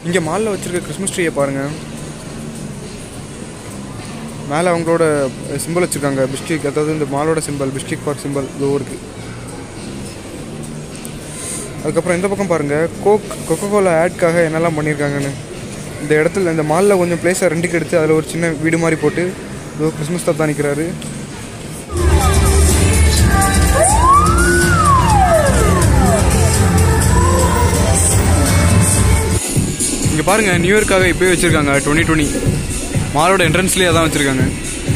இங்கே மாலில் வச்சுருக்க கிறிஸ்மஸ் ட்ரீயை பாருங்கள் மேலே அவங்களோட சிம்பிள் வச்சுருக்காங்க பிஸ்டிக் அதாவது இந்த மாலோட சிம்பிள் பிஸ்டிக் பார்க் சிம்பிள் இதோ இருக்குது அதுக்கப்புறம் இந்த பக்கம் பாருங்கள் கோக் கொக்கோ கோலா ஆட்காக என்னெல்லாம் பண்ணியிருக்காங்கன்னு இந்த இடத்துல இந்த மாலில் கொஞ்சம் பிளேஸை ரெண்டுக்கு எடுத்து அதில் ஒரு சின்ன வீடு மாதிரி போட்டு இதோ கிறிஸ்மஸ் தாத்தா நிற்கிறாரு இங்கே பாருங்கள் நியூ இயர்க்காக இப்போயே வச்சுருக்காங்க டுவெண்ட்டி டுவெண்ட்டி மாலோட என்ட்ரன்ஸ்லேயே அதான் வச்சுருக்காங்க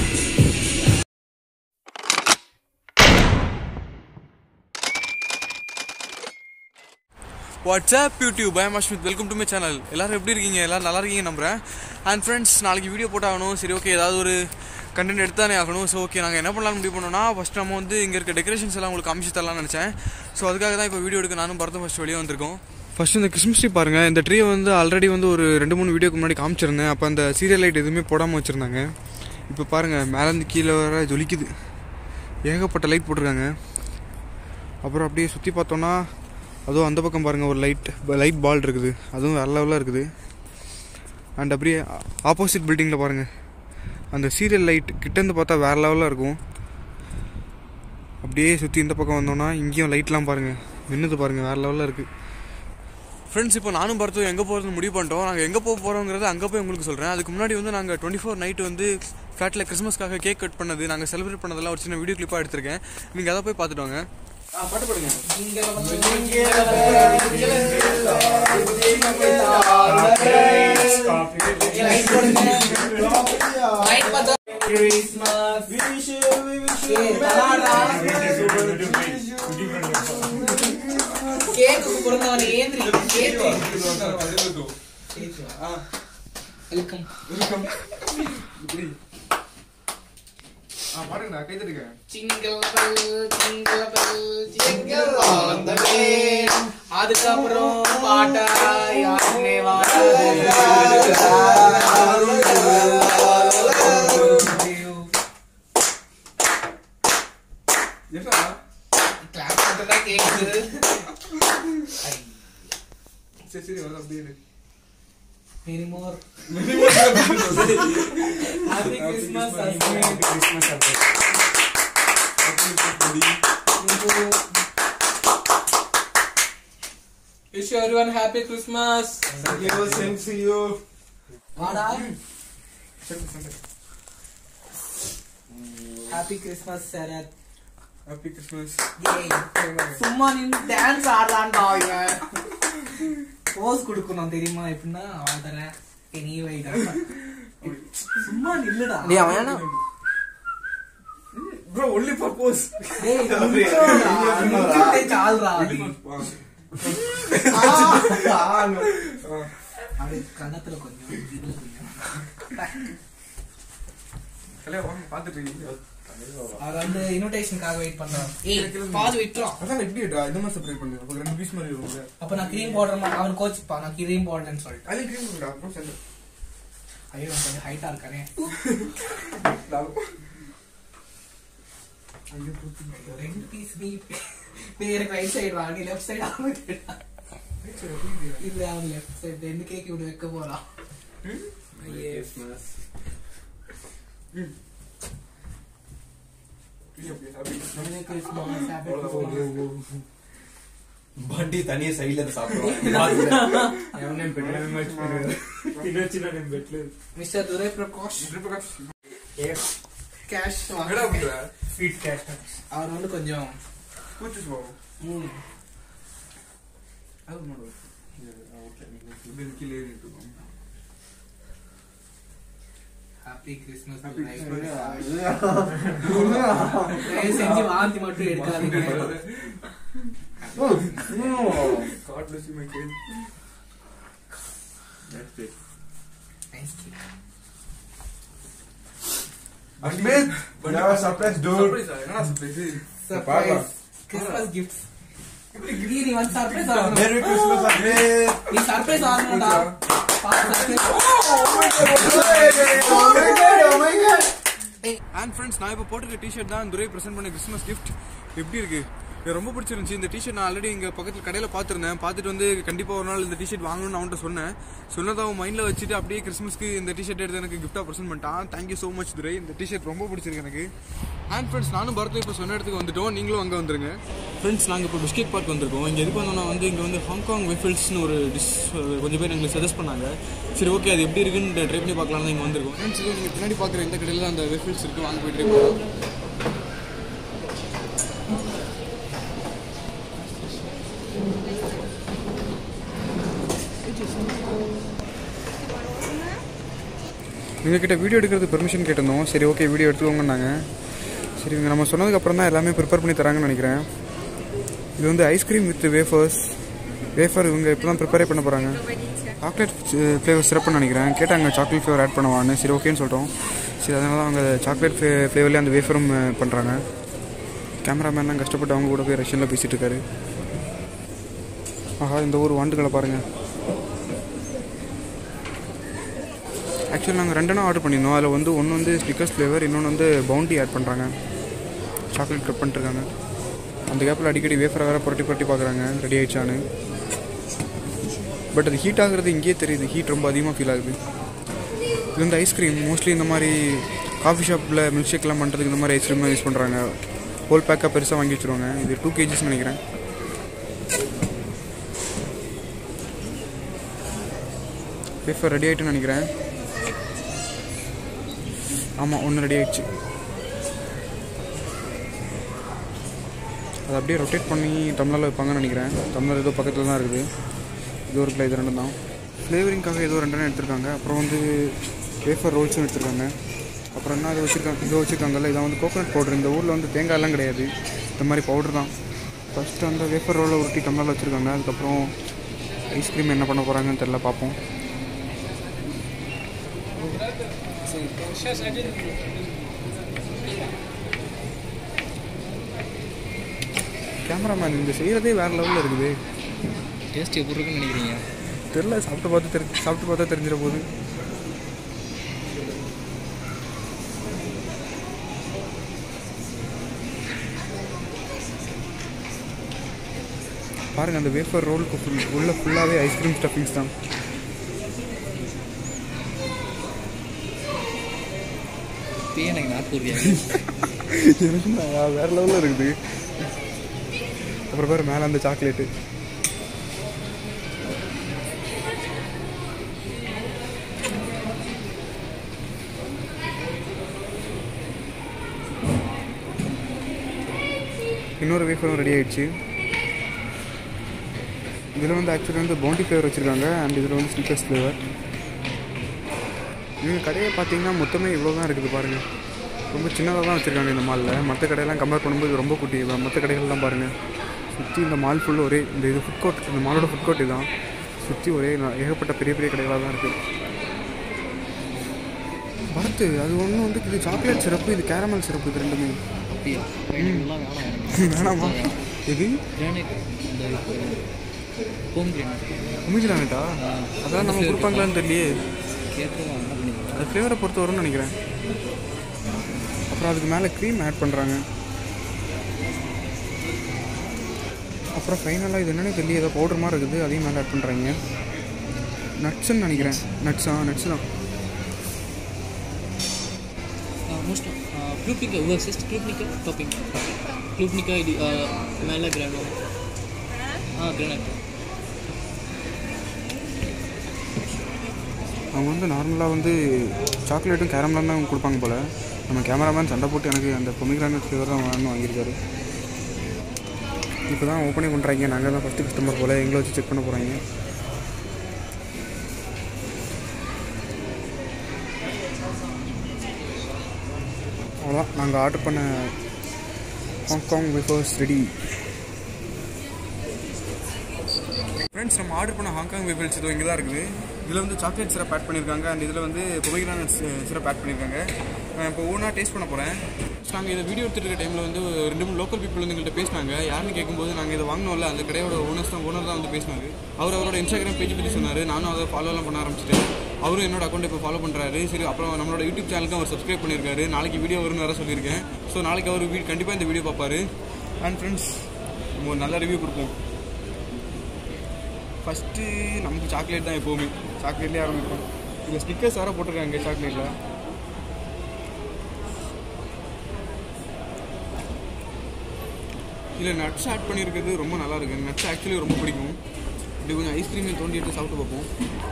WhatsApp YouTube I am Ashmit welcome to my channel எல்லாரும் எப்படி இருக்கீங்க எல்லாரும் நல்லா இருக்கீங்க நம்புறேன் அண்ட் ஃப்ரெண்ட்ஸ் நாளைக்கு வீடியோ போட்டாகணும் சரி ஓகே ஏதாவது ஒரு கண்டென்ட் எடுத்தானே ஆகணும் ஸோ ஓகே நாங்கள் என்ன பண்ணலாம்னு முடிவு பண்ணோம்னா ஃபஸ்ட் நம்ம வந்து இங்கே இருக்க டெக்கரேஷன்ஸ் எல்லாம் உங்களுக்கு காமிச்சு தரலாம்னு நினச்சேன் ஸோ அதுக்காக தான் இப்போ வீடியோ எடுக்க நானும் பரதம் ஃபஸ்ட் வெளியே வந்திருக்கோம் ஃபர்ஸ்ட் இந்த கிறிஸ்மஸ் ட்ரீ பாருங்கள் இந்த ட்ரீயை வந்து ஆல்ரெடி வந்து ஒரு ரெண்டு மூணு வீடியோக்கு முன்னாடி காமிச்சிருந்தேன் அப்போ அந்த சீரியல் லைட் எதுவுமே போடாமல் வச்சுருந்தாங்க இப்போ பாருங்கள் மேலேருந்து கீழே வர ஜொலிக்குது ஏகப்பட்ட லைட் போட்டிருக்காங்க அப்புறம் அப்படியே சுற்றி பார்த்தோன்னா அதுவும் அந்த பக்கம் பாருங்கள் ஒரு லைட் லைட் பால் இருக்குது அதுவும் வேற லெவலில் இருக்குது அண்ட் அப்படியே ஆப்போசிட் பில்டிங்கில் பாருங்கள் அந்த சீரியல் லைட் கிட்டேருந்து பார்த்தா வேறு லெவலில் இருக்கும் அப்படியே சுற்றி இந்த பக்கம் வந்தோன்னா இங்கேயும் லைட்லாம் பாருங்கள் மின்னுது பாருங்கள் வேறு லெவலில் இருக்குது ஃப்ரெண்ட்ஸ் இப்போ நானும் பார்த்து எங்கே போகிறதுன்னு முடிவு பண்ணிட்டோம் நாங்கள் எங்கே போக போகிறோங்கிறத அங்கே போய் உங்களுக்கு சொல்கிறேன் அதுக்கு முன்னாடி வந்து நாங்கள் டுவெண்ட்டி ஃபோர் நைட் வந்து ஃப்ளாட்டில் கிறிஸ்மஸ்க்காக கேக் கட் பண்ணது நாங்கள் செலிப்ரேட் பண்ணதெல்லாம் ஒரு சின்ன வீடியோ கிளிப்பாக எடுத்திருக்கேன் நீங்கள் அதை போய் பார்த்துட்டு வாங்க பாட்டு பாடுங்க கேக்கு பிறந்தவன ஏந்திரி கேக்கு வெல்கம் பாடுங்கண்ணா கை தட்டுங்க single bell single bell single on the way அதுக்கப்புறம் பாட்டா யாருமே கிளாஸ் மட்டும் கேக்குது சரி சரி வர அப்படியே Many more. Happy Christmas, Wish everyone happy Christmas. வாடா happy Christmas Sarath happy Christmas சும்மா நின்று டான்ஸ் ஆடலான்டா இவன் போஸ் கொடுக்கணும் தெரியுமா எப்படின்னா ஆடுறேன் நீ வைடா சும்மா நில்லுடா டேய் அவன் என்ன ப்ரோ ஒன்லி பர்பஸ் டேய் நில்லுடா. நில்லுடே சால்றா அது. அப்படி கன்னத்துல கொஞ்சம் இதுல கொஞ்சம் கல்யாணம் வாங்க பார்த்துட்டு இருக்கீங்க அவர் வந்து இன்விடேஷனுக்காக வெயிட் பண்றான் ஏய் பாது விட்டுறோம் அதான் எப்படி இந்த மாதிரி செப்பரேட் பண்ணுங்க ஒரு ரெண்டு பீஸ் மாதிரி வரும்ல அப்ப நான் கிரீம் போடுற மாதிரி அவன் கோச்சுப்பா நான் கிரீம் போடலன்னு சொல்லிட்டேன் அது கிரீம் பண்ணுங்க அப்புறம் சென்டர் ஐயோ அவன் கொஞ்சம் ஹைட்டா இருக்கானே ரெண்டு பீஸ் நீ நீ எனக்கு ரைட் சைடு வா நீ லெஃப்ட் சைடு அவன் இல்ல அவன் லெஃப்ட் சைடு ரெண்டு கேக் இப்படி வைக்க போறான் Merry Christmas, Happy Christmas. வண்டி தனியா சைடுல இருந்து சாப்பிடுவான் மிஸ்டர் துரை பிரகாஷ் கேஷ் ஸ்வீட் கேஷ் அவர் வந்து கொஞ்சம் கூச்சு போவோம் ம், அது மாடு இது கீழே ஏறிட்டு இருக்கோம் happy Christmas Happy Durai. Christmas. தயவு செஞ்சு வாந்தி மட்டும் எடுக்காதீங்க God bless you, my kid. Nice cake. Ashmit, you have a surprise, dude. Surprise ஆ? என்னடா surprise? Surprise. Christmas gifts. நீ நீ வந்து சர்ப்ரைஸ் ஆகணும் Merry Christmas, Ashmit. நீ சர்ப்ரைஸ் ஆகணும்டா அண்ட் ஃப்ரெண்ட்ஸ் நான் இப்போ போட்டிருக்க டிஷர்ட் தான் துரை ப்ரெசென்ட் பண்ண கிறிஸ்மஸ் கிஃப்ட் எப்படி இருக்கு எனக்கு ரொம்ப பிடிச்சிருந்துச்சு இந்த டிஷர்ட் நான் ஆல்ரெடி இங்கே பக்கத்தில் கடையில் பார்த்துருந்தேன் பார்த்துட்டு வந்து கண்டிப்பாக ஒரு நாள் இந்த டிஷர்ட் வாங்கணும்னு அவன்கிட்ட சொன்னேன் சொன்னதை அவன் மைண்டில் வச்சுட்டு அப்படியே கிறிஸ்மஸ்க்கு இந்த டிஷர்ட் எடுத்து எனக்கு கிஃப்டாக ப்ரெசென்ட் பண்ணிட்டான் தேங்க்யூ ஸோ மச் துரை இந்த டிஷர்ட் ரொம்ப பிடிச்சிருக்கு எனக்கு அண்ட் ஃப்ரெண்ட்ஸ் நானும் பரத் இப்போ சொன்ன இடத்துக்கு வந்துட்டோம் நீங்களும் அங்கே வந்துருங்க ஃப்ரெண்ட்ஸ் நாங்கள் இப்போ பிஸ்கெட் பார்க் வந்திருக்கோம் இங்கே எதுக்கு வந்தோம்னா வந்து இங்கே வந்து ஹாங்காங் வெஃபில்ஸ்னு ஒரு டிஷ் கொஞ்சம் பேர் எங்களுக்கு சஜஸ்ட் பண்ணாங்க சரி ஓகே அது எப்படி இருக்குன்னு ட்ரை பண்ணி பார்க்கலாம் தான் இங்கே வந்திருக்கோம் ஃப்ரெண்ட்ஸ் இது நீங்கள் பின்னாடி பார்க்குற இந்த கடையில் தான் அந்த வெஃபில்ஸ் இருக்குது வாங்க போய் ட்ரை பண்ணலாம் எங்ககிட்ட வீடியோ எடுக்கிறது பெர்மிஷன் கேட்டிருந்தோம் சரி ஓகே வீடியோ எடுத்துக்கோங்கன்னாங்க சரி இவங்க நம்ம சொன்னதுக்கு அப்புறம் தான் எல்லாமே ப்ரிப்பேர் பண்ணி தராங்கன்னு நினைக்கிறேன் இது வந்து ஐஸ்கிரீம் வித் வேஃபர்ஸ் வேஃபர் இவங்க இப்போ தான் ப்ரிப்பேரே பண்ண போகிறாங்க சாக்லேட் ஃப்ளேவர் சிறப்புன்னு நினைக்கிறேன் கேட்டாங்க சாக்லேட் ஃப்ளேவர் ஆட் பண்ணுவான்னு சரி ஓகேன்னு சொல்லிட்டோம் சரி அதனால அவங்க சாக்லேட் ஃப்ளே ஃப்ளேவர்லேயே அந்த வேஃபரும் பண்ணுறாங்க கேமராமேன் தான் கஷ்டப்பட்டு அவங்க கூட போய் ரஷ்யனில் பேசிகிட்டு இருக்காரு ஆஹா இந்த ஊர் வாண்டுகளை பாருங்கள் ஆக்சுவலி நாங்கள் ரெண்டெண்ணம் ஆர்டர் பண்ணியிருந்தோம் அதில் வந்து ஒன்று வந்து ஸ்டிக்கர்ஸ் ஃப்ளேவர் இன்னொன்று வந்து பவுண்டி ஆட் பண்ணுறாங்க சாக்லேட் கட் பண்ணிட்டுருக்காங்க அந்த கேப்பில் அடிக்கடி வேஃபரை வேறு புரட்டி புரட்டி பார்க்குறாங்க ரெடி ஆயிடுச்சான்னு பட் அது ஹீட் ஆகுறது இங்கேயே தெரியுது ஹீட் ரொம்ப அதிகமாக ஃபீல் ஆகுது இது வந்து ஐஸ்கிரீம் மோஸ்ட்லி இந்த மாதிரி காஃபி ஷாப்பில் மில்க் ஷேக்லாம் பண்ணுறதுக்கு இந்த மாதிரி ஐஸ்கிரீம் யூஸ் பண்ணுறாங்க ஹோல் பேக்காக பெருசாக வாங்கி வச்சுருவாங்க இது டூ கேஜிஸ் நினைக்கிறேன் வேஃபர் ரெடி ஆகிட்டுன்னு நினைக்கிறேன் ஆமாம் ஒன்று ரெடி ஆயிடுச்சு அதை அப்படியே ரொட்டேட் பண்ணி டம்ளரில் வைப்பாங்கன்னு நினைக்கிறேன் டம்ளர் ஏதோ பக்கத்தில் தான் இருக்குது இது ஒரு கிலோ இது ரெண்டும் தான் ஃப்ளேவரிங்காக ஏதோ ரெண்டு எடுத்திருக்காங்க அப்புறம் வந்து வேஃபர் ரோல்ஸும் எடுத்திருக்காங்க அப்புறம் என்ன அதை வச்சுருக்காங்க இதோ வச்சுருக்காங்கல்ல இதான் வந்து கோகோனட் பவுடர் இந்த ஊரில் வந்து தேங்காயெல்லாம் கிடையாது இந்த மாதிரி பவுடர் தான் ஃபஸ்ட்டு அந்த வேஃபர் ரோலை உருட்டி டம்ளரில் வச்சுருக்காங்க அதுக்கப்புறம் ஐஸ்கிரீம் என்ன பண்ண போகிறாங்கன்னு தெரில பார்ப்போம் கேமராமேன் இந்த செய்கிறதே வேறு லெவலில் இருக்குது டேஸ்ட் எப்படி இருக்குன்னு நினைக்கிறீங்க தெரில சாப்பிட்டு பார்த்து தெரி சாப்பிட்டு பார்த்தா தெரிஞ்சிட போகுது பாருங்க அந்த வேஃபர் ரோலுக்கு ஃபுல் உள்ள ஃபுல்லாகவே ஐஸ்கிரீம் ஸ்டஃபிங்ஸ் தான் இப்பயே எனக்கு நாக்கு ஊறியா எனக்கு நான் வேற லெவலில் இருக்குது அப்புறம் பேர் மேலே அந்த சாக்லேட்டு இன்னொரு வேஃபரும் ரெடி ஆயிடுச்சு இதில் வந்து ஆக்சுவலி வந்து பவுண்டி ஃப்ளேவர் வச்சுருக்காங்க அண்ட் இதில் வந்து ஸ்னிக்கர்ஸ் ஃப்ளேவர் நீங்கள் கடையை பார்த்தீங்கன்னா மொத்தமே இவ்வளோ தான் இருக்குது பாருங்கள் ரொம்ப சின்னதாக தான் வச்சுருக்காங்க இந்த மாலில் மற்ற கடையெல்லாம் கம்பேர் பண்ணும்போது இது ரொம்ப குட்டி மற்ற கடைகள்லாம் பாருங்கள் சுற்றி இந்த மால் ஃபுல்லு ஒரே இந்த இது ஃபுட் கோர்ட் இந்த மாலோட ஃபுட் கோர்ட் இதுதான் சுற்றி ஒரே ந- ஏகப்பட்ட பெரிய பெரிய கடைகளாக தான் இருக்குது பரத்து அது ஒன்று வந்து இது சாக்லேட் சிறப்பு இது கேரமல் சிறப்பு இது ரெண்டுமே அப்படியா இதெல்லாம் வேணாம் எனக்கு வேணாமா இது கிரானைட் இந்த ஹோம் கிரானைட் உமிக்கிறானட்டா அதெல்லாம் நம்ம கொடுப்பாங்களான்னு தெரியலையே கேட்டு என்ன பண்ணிக்கலாம் அது ஃப்ளேவரை பொறுத்து வரும்னு நினைக்கிறேன் அப்புறம் அதுக்கு மேலே க்ரீம் ஆட் பண்ணுறாங்க அப்புறம் ஃபைனலாக இது என்னன்னு தெரியல ஏதோ பவுடர் மாதிரி இருக்குது அதையும் மேலே ஆட் பண்ணுறாங்க நட்ஸ்ன்னு நினைக்கிறேன் நட்ஸா நட்ஸ் தான் மோஸ்ட் க்ளூப்னிக்கா யுவர் சிஸ்ட் க்ளூப்னிக்கா டாப்பிங் க்ளூப்னிக்கா இது மேலே கிரானோ ஆ கிரானைட் அவங்க வந்து நார்மலாக வந்து சாக்லேட்டும் கேரமலும் தான் கொடுப்பாங்க போல் நம்ம கேமராமேன் சண்டை போட்டு எனக்கு அந்த பொமிகிரானட் ஃப்ளேவர் தான் வேணும்னு வாங்கியிருக்காரு இப்போ தான் ஓப்பனே பண்ணுறாங்க நாங்கள் தான் ஃபஸ்ட்டு கஸ்டமர் போல் எங்களை வச்சு செக் பண்ண போகிறாங்க அவ்வளோதான் நாங்கள் ஆர்டர் பண்ண ஹாங்காங் வேஃபர்ஸ் ரெடி ஃப்ரெண்ட்ஸ் நம்ம ஆர்டர் பண்ண ஹாங்காங் வேஃபர்ஸ் இதோ இங்கே தான் இருக்குது இதில் வந்து சாக்லேட் சிரப் ஆட் பண்ணியிருக்காங்க அண்ட் இதில் வந்து பொமிகிரானட் சிரப் ஆட் பண்ணியிருக்காங்க நான் இப்போ ஓனாக டேஸ்ட் பண்ண போகிறேன் நாங்கள் இதை வீடியோ எடுத்துட்டு இருக்க டைமில் வந்து ஒரு ரெண்டு மூணு லோக்கல் பீப்புள் வந்து எங்கள்கிட்ட பேசினாங்க யாருன்னு கேட்கும்போது நாங்கள் இதை வாங்கினோம்ல அந்த கடையோட ஓனர்ஸ் தான் ஓனர் தான் வந்து பேசினாரு அவர் அவரோட இன்ஸ்டாகிராம் பேஜ் பற்றி சொன்னார் நானும் அதை ஃபாலோலாம் பண்ண ஆரம்பிச்சிட்டேன் அவரும் என்னோட அக்கௌண்ட் இப்போ ஃபாலோ பண்ணுறாரு சரி அப்புறம் நம்மளோட யூடியூப் சேனலுக்கு அவர் சப்ஸ்கிரைப் பண்ணியிருக்காரு நாளைக்கு வீடியோ வரும்னு வேறு சொல்லியிருக்கேன் ஸோ நாளைக்கு அவர் வீ கண்டிப்பாக இந்த வீடியோ பார்ப்பாரு அண்ட் ஃப்ரெண்ட்ஸ் நம்ம ஒரு நல்ல ரிவ்யூ கொடுப்போம் ஃபஸ்ட்டு நமக்கு சாக்லேட் தான் எப்போவுமே சாக்லேட்லேயே ஆரம்பிப்போம் இதில் ஸ்டிக்கர்ஸ் வேறு போட்டிருக்காங்க சாக்லேட்டில் இதில் நட்ஸ் ஆட் பண்ணியிருக்கிறது ரொம்ப நல்லா இருக்கு நட்ஸ் ஆக்சுவலி ரொம்ப பிடிக்கும் இப்படி கொஞ்சம் ஐஸ்கிரீமையும் தோண்டி எடுத்து சாப்பிட்டு பார்ப்போம்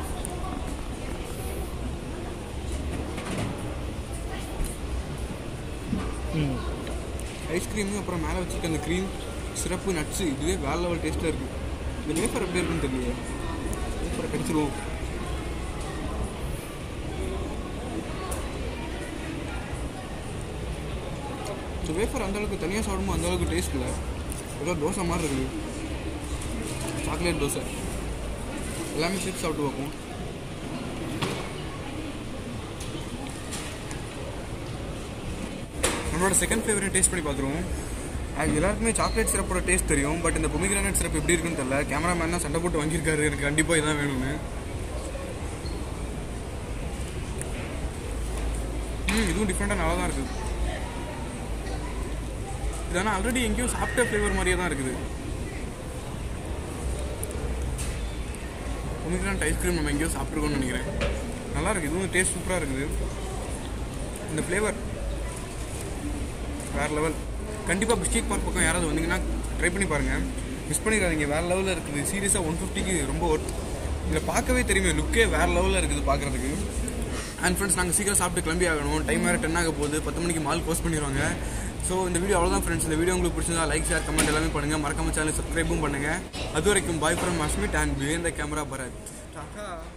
ம் ஐஸ்கிரீமு அப்புறம் மேலே வச்சுருக்க அந்த க்ரீம் சிறப்பு நட்ஸு இதுவே வேற லெவல் டேஸ்ட்டாக இருக்குது இந்த வேஃபர் எப்படி இருக்குன்னு தெரியல வேஃபரை கடிச்சிருவோம் இந்த வேஃபர் அந்த அளவுக்கு தனியாக சாப்பிடும்போது அந்த அளவுக்கு டேஸ்ட் இல்லை ஏதோ தோசை மாதிரி இருக்குது சாக்லேட் தோசை எல்லாமே சேர்த்து சாப்பிட்டு பார்ப்போம் நம்மளோட செகண்ட் ஃபேவரட் டேஸ்ட் பண்ணி பார்த்துருவோம் அது எல்லாருக்குமே சாக்லேட் சிரப்போட டேஸ்ட் தெரியும் பட் இந்த பொமிகிரானட் சிரப் எப்படி இருக்குன்னு தெரியல கேமராமேன் தான் சண்டை போட்டு வாங்கியிருக்காரு எனக்கு கண்டிப்பாக இதான் வேணும்னு ம் இதுவும் டிஃப்ரெண்ட்டாக நல்லா தான் இருக்குது இது ஆனால் ஆல்ரெடி எங்கேயோ சாப்பிட்ட ஃப்ளேவர் மாதிரியே தான் இருக்குது பொமிகிரானட் ஐஸ்கிரீம் நம்ம எங்கேயோ சாப்பிட்ருக்கோம்னு நினைக்கிறேன் நல்லா இருக்குது இதுவும் டேஸ்ட் சூப்பராக இருக்குது இந்த ஃப்ளேவர் வேறு லெவல் கண்டிப்பாக பிஸ்டிக் பார்க் பக்கம் யாராவது வந்தீங்கன்னா ட்ரை பண்ணி பாருங்கள் மிஸ் பண்ணிடாதீங்க வேறு லெவலில் இருக்குது சீரியஸாக ஒன் ஃபிஃப்டிக்கு ரொம்ப ஒர்த் இதில் பார்க்கவே தெரியுமே லுக்கே வேறு லெவலில் இருக்குது பார்க்குறதுக்கு அண்ட் ஃப்ரெண்ட்ஸ் நாங்கள் சீக்கிரம் சாப்பிட்டு கிளம்பி ஆகணும் டைம் வேறு டென் ஆக போகுது பத்து மணிக்கு மால் க்ளோஸ் பண்ணிடுவாங்க ஸோ இந்த வீடியோ அவ்வளோதான் ஃப்ரெண்ட்ஸ் இந்த வீடியோ உங்களுக்கு பிடிச்சிருந்தா லைக் ஷேர் கமெண்ட் எல்லாமே பண்ணுங்கள் மறக்காம சேனல் சப்ஸ்கிரைபும் பண்ணுங்கள் அது வரைக்கும் bye from Asmit and behind the camera Bharath tata